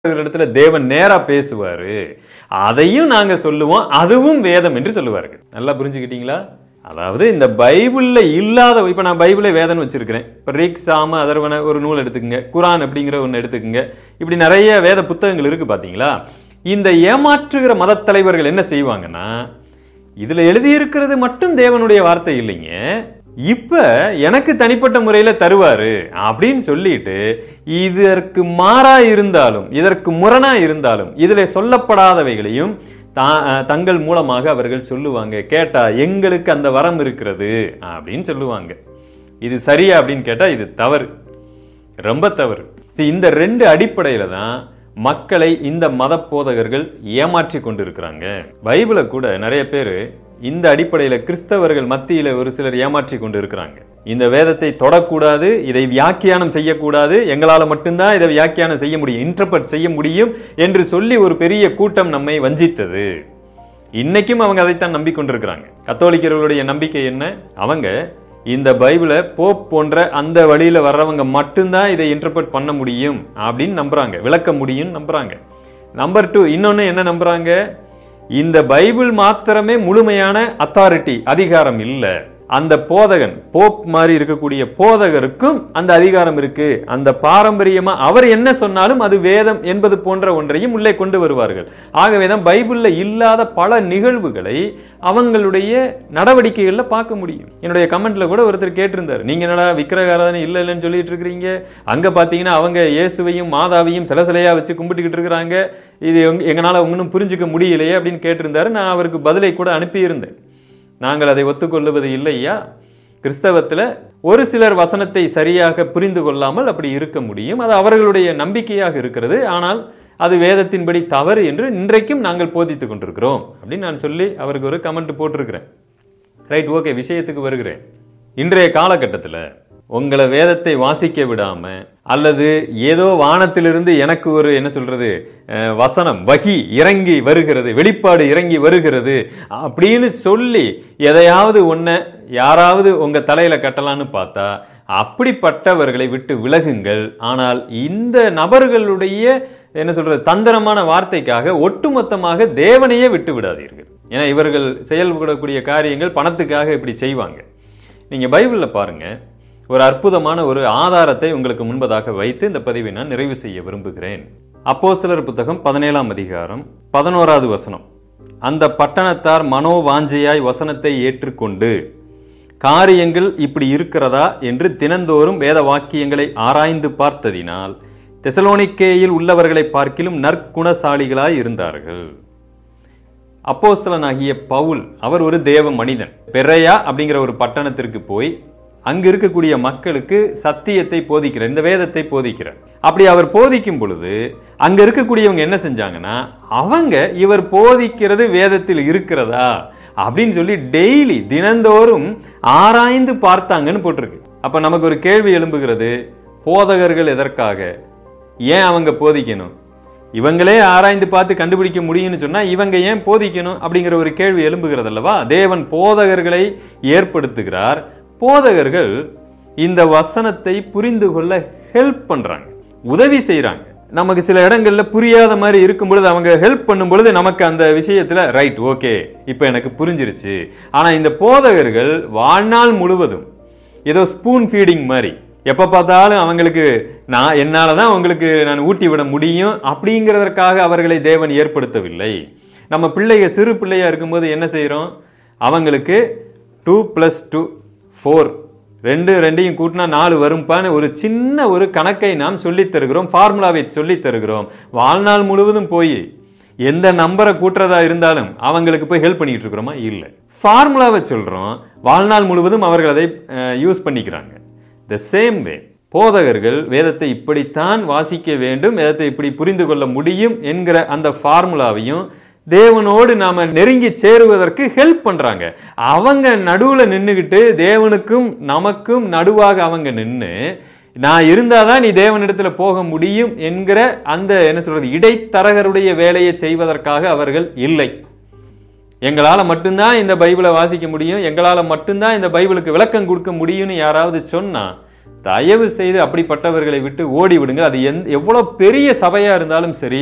இடத்துல தேவன் நேரா பேசுவாரு அதையும் நாங்க சொல்லுவோம் அதுவும் வேதம் என்று சொல்லுவார்கள் நல்லா புரிஞ்சுக்கிட்டீங்களா அதாவது இந்த பைபிள்ல இல்லாத இப்ப நான் பைபிளை வேதம் வச்சிருக்கிறேன் இப்ப ரிக் சாம அதர்வன ஒரு நூல் எடுத்துக்கங்க குரான் அப்படிங்கிற ஒன்று எடுத்துக்கங்க இப்படி நிறைய வேத புத்தகங்கள் இருக்கு பாத்தீங்களா இந்த ஏமாற்றுகிற மதத் தலைவர்கள் என்ன செய்வாங்கன்னா இதுல எழுதியிருக்கிறது மட்டும் தேவனுடைய வார்த்தை இல்லைங்க இப்ப எனக்கு தனிப்பட்ட முறையில தருவாரு அப்படின்னு சொல்லிட்டு இதற்கு மாறா இருந்தாலும் இதற்கு முரணா இருந்தாலும் இதுல சொல்லப்படாதவைகளையும் தா- தங்கள் மூலமாக அவர்கள் சொல்லுவாங்க கேட்டா எங்களுக்கு அந்த வரம் இருக்கிறது அப்படின்னு சொல்லுவாங்க இது சரியா அப்படின்னு கேட்டா இது தவறு ரொம்ப தவறு See, இந்த ரெண்டு அடிப்படையில தான் மக்களை இந்த மத போதகர்கள் ஏமாற்றி கொண்டிருக்கிறாங்க பைபிளை கூட நிறைய பேர் இந்த அடிப்படையில கிறிஸ்தவர்கள் மத்தியில ஒரு சிலர் ஏமாற்றி கொண்டு இருக்கிறாங்க இந்த வேதத்தை தொடக்கூடாது இதை வியாக்கியானம் செய்யக்கூடாது எங்களால மட்டும்தான் இதை வியாக்கியானம் செய்ய முடியும் இன்டர்பிரட் செய்ய முடியும் என்று சொல்லி ஒரு பெரிய கூட்டம் நம்மை வஞ்சித்தது இன்னைக்கும் அவங்க அதைத்தான் நம்பிக்கொண்டிருக்கிறாங்க கத்தோலிக்கர்களுடைய நம்பிக்கை என்ன அவங்க இந்த பைபிளை போப் போன்ற அந்த வழியில வர்றவங்க மட்டும்தான் இதை இன்டர்பிரட் பண்ண முடியும் அப்படின்னு நம்புறாங்க விளக்க முடியும் நம்புறாங்க நம்பர் டூ இன்னொன்னு என்ன நம்புறாங்க இந்த பைபிள் மாத்திரமே முழுமையான அத்தாரிட்டி அதிகாரம் இல்ல அந்த போதகன் போப் மாதிரி இருக்கக்கூடிய போதகருக்கும் அந்த அதிகாரம் இருக்கு அந்த பாரம்பரியமா அவர் என்ன சொன்னாலும் அது வேதம் என்பது போன்ற ஒன்றையும் உள்ளே கொண்டு வருவார்கள் ஆகவேதான் பைபிள்ல இல்லாத பல நிகழ்வுகளை அவங்களுடைய நடவடிக்கைகள்ல பார்க்க முடியும் என்னுடைய கமெண்ட்ல கூட ஒருத்தர் கேட்டிருந்தார் நீங்க என்னடா விக்கிரகாராதனை இல்ல இல்லைன்னு சொல்லிட்டு இருக்கிறீங்க அங்க பாத்தீங்கன்னா அவங்க இயேசுவையும் மாதாவையும் சில சிலையா வச்சு கும்பிட்டுக்கிட்டு இருக்கிறாங்க இது எங்க- எங்களால ஒன்றும் புரிஞ்சுக்க முடியலையே அப்படின்னு கேட்டிருந்தாரு நான் அவருக்கு பதிலை கூட அனுப்பியிருந்தேன் நாங்கள் அதை ஒத்துக்கொள்ளுவது இல்லையா கிறிஸ்தவத்தில் ஒரு சிலர் வசனத்தை சரியாக புரிந்து கொள்ளாமல் அப்படி இருக்க முடியும் அது அவர்களுடைய நம்பிக்கையாக இருக்கிறது ஆனால் அது வேதத்தின்படி தவறு என்று இன்றைக்கும் நாங்கள் போதித்துக் கொண்டிருக்கிறோம் அப்படின்னு நான் சொல்லி அவருக்கு ஒரு கமெண்ட் போட்டிருக்கிறேன் ரைட் ஓகே விஷயத்துக்கு வருகிறேன் இன்றைய காலகட்டத்தில் உங்களை வேதத்தை வாசிக்க விடாம அல்லது ஏதோ வானத்திலிருந்து எனக்கு ஒரு என்ன சொல்றது அஹ், வசனம் வகி இறங்கி வருகிறது வெளிப்பாடு இறங்கி வருகிறது அப்படின்னு சொல்லி எதையாவது ஒன்ன யாராவது உங்க தலையில கட்டலான்னு பார்த்தா அப்படிப்பட்டவர்களை விட்டு விலகுங்கள் ஆனால் இந்த நபர்களுடைய என்ன சொல்றது தந்திரமான வார்த்தைக்காக ஒட்டுமொத்தமாக தேவனையே விட்டு விடாதீர்கள் ஏன்னா இவர்கள் செயல்படக்கூடிய காரியங்கள் பணத்துக்காக இப்படி செய்வாங்க நீங்க பைபிள்ல பாருங்க ஒரு அற்புதமான ஒரு ஆதாரத்தை உங்களுக்கு முன்பதாக வைத்து இந்த பதிவை நான் நிறைவு செய்ய விரும்புகிறேன் அப்போஸ்தலர் புத்தகம் பதினேழாம் அதிகாரம் பதினோராவது வசனம் அந்த பட்டணத்தார் மனோவாஞ்சையாய் வசனத்தை ஏற்றுக்கொண்டு காரியங்கள் இப்படி இருக்கிறதா என்று தினந்தோறும் வேத வாக்கியங்களை ஆராய்ந்து பார்த்ததினால் தெசலோனிக்கேயில் உள்ளவர்களை பார்க்கிலும் நற்குணசாலிகளாய் இருந்தார்கள் அப்போஸ்தலனாகிய பவுல் அவர் ஒரு தேவ மனிதன் பெரையா அப்படிங்கிற ஒரு பட்டணத்திற்கு போய் அங்க இருக்கக்கூடிய மக்களுக்கு சத்தியத்தை போதிக்கிறார் இந்த வேதத்தை போதிக்கிறார் அப்படி அவர் போதிக்கும் பொழுது அங்க இருக்கக்கூடியவங்க என்ன செஞ்சாங்கன்னா அவங்க இவர் போதிக்கிறது வேதத்தில் இருக்கிறதா அப்படின்னு சொல்லி டெய்லி தினந்தோறும் ஆராய்ந்து பார்த்தாங்கன்னு போட்டிருக்கு அப்ப நமக்கு ஒரு கேள்வி எழும்புகிறது போதகர்கள் எதற்காக ஏன் அவங்க போதிக்கணும் இவங்களே ஆராய்ந்து பார்த்து கண்டுபிடிக்க முடியும்னு சொன்னா இவங்க ஏன் போதிக்கணும் அப்படிங்கிற ஒரு கேள்வி எழும்புகிறது அல்லவா தேவன் போதகர்களை ஏற்படுத்துகிறார் போதகர்கள் இந்த வசனத்தை புரிந்து கொள்ள ஹெல்ப் பண்றாங்க உதவி செய்றாங்க நமக்கு சில இடங்கள்ல புரியாத மாதிரி இருக்கும் பொழுது அவங்க ஹெல்ப் பண்ணும் பொழுது நமக்கு அந்த விஷயத்துல ரைட் ஓகே இப்போ எனக்கு புரிஞ்சிருச்சு ஆனா இந்த போதகர்கள் வாழ்நாள் முழுவதும் ஏதோ ஸ்பூன் ஃபீடிங் மாதிரி எப்ப பார்த்தாலும் அவங்களுக்கு நான் என்னால தான் உங்களுக்கு நான் ஊட்டி விட முடியும் அப்படிங்கிறதற்காக அவர்களை தேவன் ஏற்படுத்தவில்லை நம்ம பிள்ளைங்க சிறு பிள்ளையா இருக்கும்போது என்ன செய்றோம் அவங்களுக்கு டூ பிளஸ் டூ ஃபோர் ரெண்டு ரெண்டையும் கூட்டினா நாலு வரும்பான்னு ஒரு சின்ன ஒரு கணக்கை நாம் சொல்லித் தருகிறோம் ஃபார்முலாவை சொல்லித் தருகிறோம் வாழ்நாள் முழுவதும் போய் எந்த நம்பரை கூட்டுறதா இருந்தாலும் அவங்களுக்கு போய் ஹெல்ப் பண்ணிட்டு இருக்கிறோமா இல்லை ஃபார்முலாவை சொல்றோம் வாழ்நாள் முழுவதும் அவர்கள் அதை யூஸ் பண்ணிக்கிறாங்க த சேம் வே போதகர்கள் வேதத்தை இப்படித்தான் வாசிக்க வேண்டும் வேதத்தை இப்படி புரிந்து கொள்ள முடியும் என்கிற அந்த ஃபார்முலாவையும் தேவனோடு நாம நெருங்கி சேருவதற்கு ஹெல்ப் பண்றாங்க அவங்க நடுவுல நின்னுகிட்டு தேவனுக்கும் நமக்கும் நடுவாக அவங்க நின்னு நான் இருந்தாதான் நீ தேவனிடத்துல போக முடியும் என்கிற அந்த என்ன சொல்றது இடைத்தரகருடைய வேலையை செய்வதற்காக அவர்கள் இல்லை எங்களால மட்டும்தான் இந்த பைபிளை வாசிக்க முடியும் எங்களால மட்டும்தான் இந்த பைபிளுக்கு விளக்கம் கொடுக்க முடியும்னு யாராவது சொன்னா தயவு செய்து அப்படிப்பட்டவர்களை விட்டு ஓடி விடுங்க அது எந் எவ்வளவு பெரிய சபையா இருந்தாலும் சரி